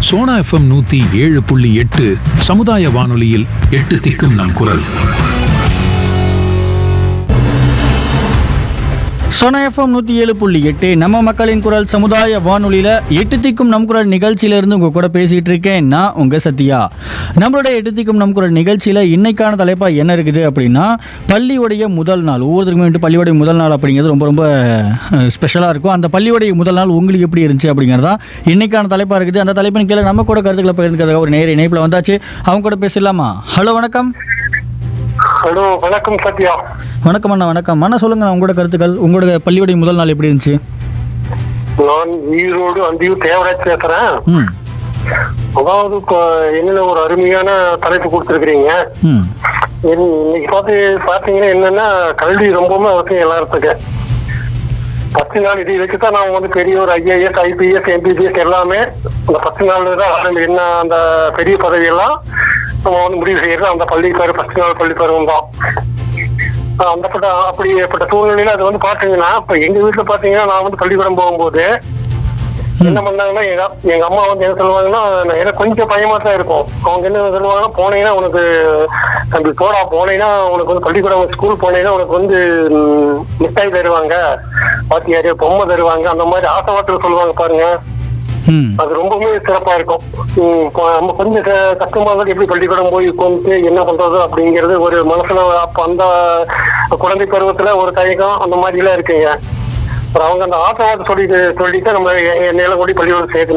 Sona FM நூத்தி ஏழு புள்ளி எட்டு சமுதாய வானொலியில் எட்டு திக்கும் நம் குரல் சொன எஃப்எம் நூற்றி ஏழு புள்ளி எட்டு நம்ம மக்களின் குரல் சமுதாய வானொலியில் எட்டு திக்கும் நம் குரல் நிகழ்ச்சியிலேருந்து உங்கள் கூட பேசிகிட்டு இருக்கேன் நான் உங்கள் சத்யா நம்மளுடைய எட்டு திக்கும் நம் குரல் நிகழ்ச்சியில் இன்னைக்கான தலைப்பாக என்ன இருக்குது அப்படின்னா பள்ளியுடைய முதல் நாள் ஒவ்வொருத்தருக்குமே வந்துட்டு பள்ளியுடைய முதல் நாள் அப்படிங்கிறது ரொம்ப ரொம்ப ஸ்பெஷலாக இருக்கும் அந்த பள்ளியுடைய முதல் நாள் உங்களுக்கு எப்படி இருந்துச்சு அப்படிங்கிறது தான் இன்னைக்கான தலைப்பாக இருக்குது அந்த தலைப்பின் கீழே நம்ம கூட கருத்துக்களை பகிர்ந்துக்கிறதுக்காக ஒரு நேர இணைப்பில் வந்தாச்சு அவங்க கூட பேசலாமா ஹலோ வணக்கம் ஹலோ வணக்கம் சத்யா வணக்கம் அண்ணா வணக்கம் அண்ணா சொல்லுங்கள் உங்களோட கருத்துக்கள் உங்களோட பள்ளியுடைய முதல் நாள் எப்படி இருந்துச்சு நான் ஈரோடு அந்தியூர் தேவராஜ் பேசுறேன் ம் அதாவது இப்போ என்னென்ன ஒரு அருமையான தலைப்பு கொடுத்துருக்கீங்க ம் இன்னைக்கு பார்த்து பார்த்தீங்கன்னா என்னன்னா கல்வி ரொம்பவுமே அவசியம் எல்லாத்துக்கு பத்து நாள் இதை வச்சு தான் நான் வந்து பெரிய ஒரு ஐஏஎஸ் ஐபிஎஸ் எம்பிபிஎஸ் எல்லாமே அந்த பத்து நாள் தான் ஆரம்பி என்ன அந்த பெரிய பதவி எல்லாம் நம்ம வந்து முடிவு செய்யறது அந்த பள்ளி பருவம் பத்து நாள் பள்ளி பருவம் தான் ஆஹ் அந்த பட்ட அப்படிப்பட்ட சூழ்நிலையில அது வந்து பாத்தீங்கன்னா இப்ப எங்க வீட்டுல பாத்தீங்கன்னா நான் வந்து பள்ளிக்கூடம் போகும்போது என்ன பண்ணாங்கன்னா எங்க எங்க அம்மா வந்து என்ன சொல்லுவாங்கன்னா நான் எனக்கு கொஞ்சம் பயமா தான் இருக்கும் அவங்க என்ன சொல்லுவாங்கன்னா போனீங்கன்னா உனக்கு தம்பி போடா போனீங்கன்னா உனக்கு வந்து பள்ளிக்கூடம் ஸ்கூல் போனீங்கன்னா உனக்கு வந்து ம், மிட்டாய் தருவாங்க பாத்தியாரு பொம்மை தருவாங்க அந்த மாதிரி ஆசை வார்த்தை சொல்லுவாங்க பாருங்க ம் அது ரொம்பவுமே சிறப்பா இருக்கும் உம் இப்போ நம்ம கொஞ்சம் க- கஷ்டமா இருந்தாலும் எப்படி பள்ளிக்கூடம் போய் உட்காந்து என்ன பண்றது அப்படிங்கிறது ஒரு மனசுல அப்ப அந்த குழந்தை பருவத்துல ஒரு தயக்கம் அந்த மாதிரி எல்லாம் இருக்குங்க அப்புறம் அவங்க அந்த ஆசை வார்த்தை சொல்லிட்டு சொல்லிட்டு நம்ம என்னையில கூடி பள்ளிக்கூடம் சேர்க்கணும்